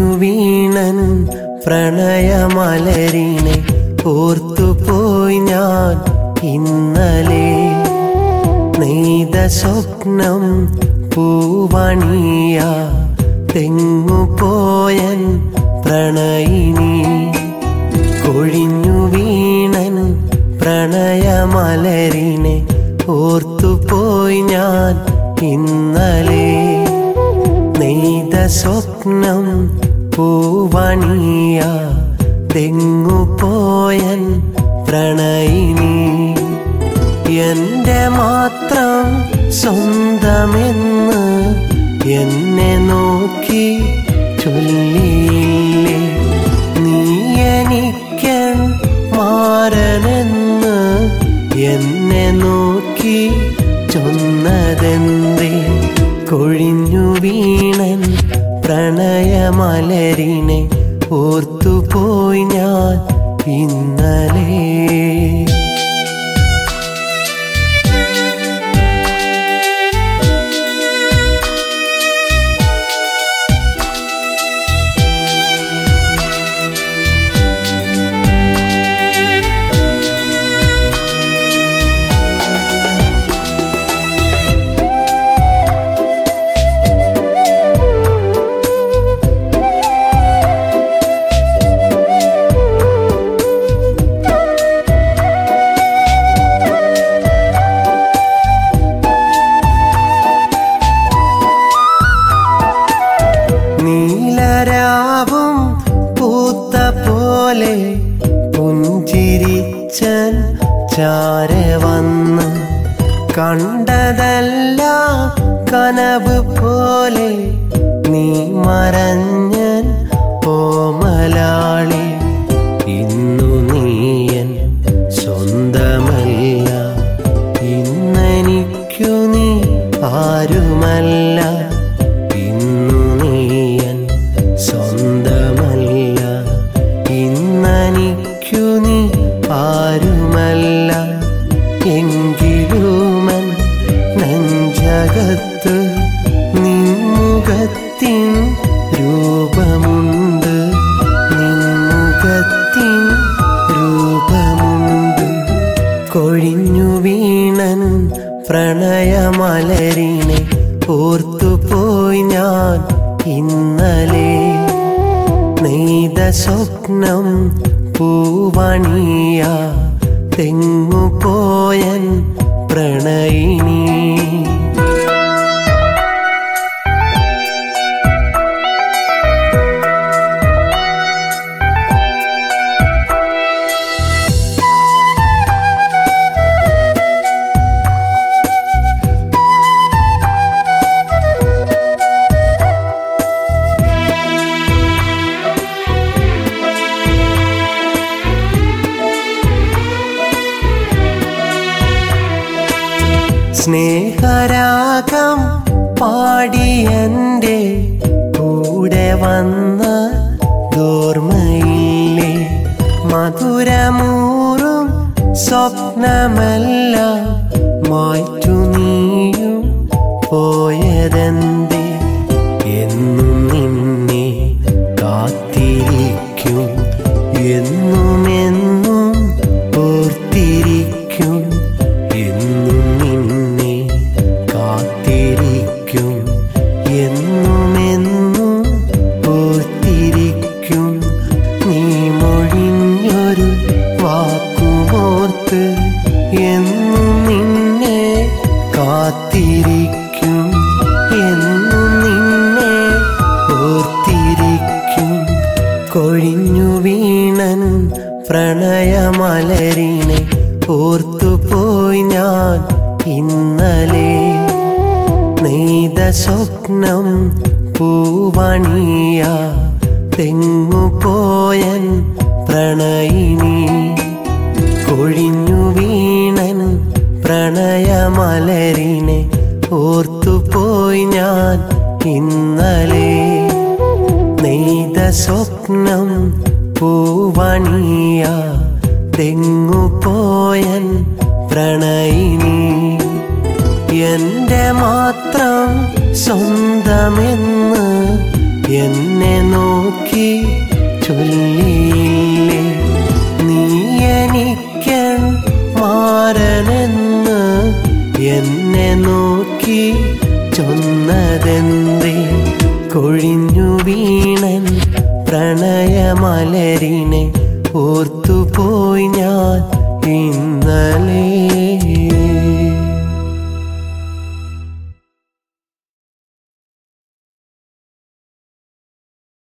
കൊഴിഞ്ഞു വീണൻ പ്രണയമലരിനെ ഓർത്തുപോയി ഞാൻ ഇന്നലെ നെയ്ത സ്വപ്നം പൂവണിയ തെങ്ങുപോയൻ പ്രണയിനി കൊഴിഞ്ഞു വീണൻ പ്രണയമലരിനെ ഓർത്തുപോയി ഞാൻ ഇന്നലെ നെയ്ത സ്വപ്നം പൂവണിയ തെങ്ങുപോയൻ പ്രണയിനി എന്റെ മാത്രം സ്വന്തമെന്ന് എന്നെ നോക്കി ചൊല്ലിയില്ലേ നീ എനിക്കൻ മാരനെന്ന് എന്നെ നോക്കി ചൊന്നതെന്തേ കൊഴിഞ്ഞു വീണൻ പ്രണയമലരിനെ ഓർത്തുപോയി ഞാൻ ഇന്നലെ നീലരാവും പൂത്ത പോലെ പുഞ്ചിരിച്ചൻ ചാരെ വന്ന് കണ്ടതല്ല കനവ് പോലെ നീ മറഞ്ഞൻ ഓമലാളി ഇന്നു നീയൻ സ്വന്തമല്ല ഇന്നെനിക്കു നീ ആരുമല്ല ഇന്നു നീയൻ സ്വന്തമല്ല ഇന്നെനിക്കു നീ ആരുമല്ല എങ്കിലുമൻ നെഞ്ചകത്ത് നിൻമുഖത്തിൻ രൂപമുണ്ട് നിൻമുഖത്തിൻ രൂപമുണ്ട് കൊഴിഞ്ഞു വീണൻ പ്രണയമലരിനെ ഓർത്തുപോയി ഞാൻ ഇന്നലെ നെയ്ത സ്വപ്നം പൂവണിയ തെങ്ങുപോയൻ പ്രണയിനി സ്നേഹരാഗം പാടിയന്റെ കൂടെ വന്ന ദോർമയില്ലേ മധുരമൂറും സ്വപ്നമല്ല മാറ്റു നീയും പോയതെന്തേ എന്നും നിന്നെ കാത്തിരിക്കും എന്നും എന്നും ഓർത്തിരിക്കും എന്നും നിന്നെ കാത്തിരിക്കും എന്നും എന്നും ഓർത്തിരിക്കും നീ മൊഴിഞ്ഞൊരു വാക്കുമോർത്ത് എന്നും നിന്നെ കാത്തിരിക്കും എന്നും നിന്നെ ഓർത്തിരിക്കും കൊഴിഞ്ഞു വീണൻ പ്രണയമലരിനെ ഓർത്തുപോയി ഞാൻ ഇന്നലെ നെയ്ത സ്വപ്നം പൂവണിയ തെങ്ങുപോയൻ പ്രണയിനി കൊഴിഞ്ഞു വീണൻ പ്രണയമലരിനെ ഓർത്തുപോയി ഞാൻ ഇന്നലെ നെയ്ത സ്വപ്നം പൂവണിയ തെങ്ങുപോയൻ പ്രണയിനി എന്റെ മാത്രം സ്വന്തമെന്ന് എന്നെ നോക്കി ചൊല്ലിയില്ലേ നീ എനിക്കൻ മാരനെന്ന് എന്നെ നോക്കി ചൊന്നതെന്തേ കൊഴിഞ്ഞു വീണൻ പ്രണയമലരിനെ ഓർത്തുപോയി ഞാൻ ഇന്നലേ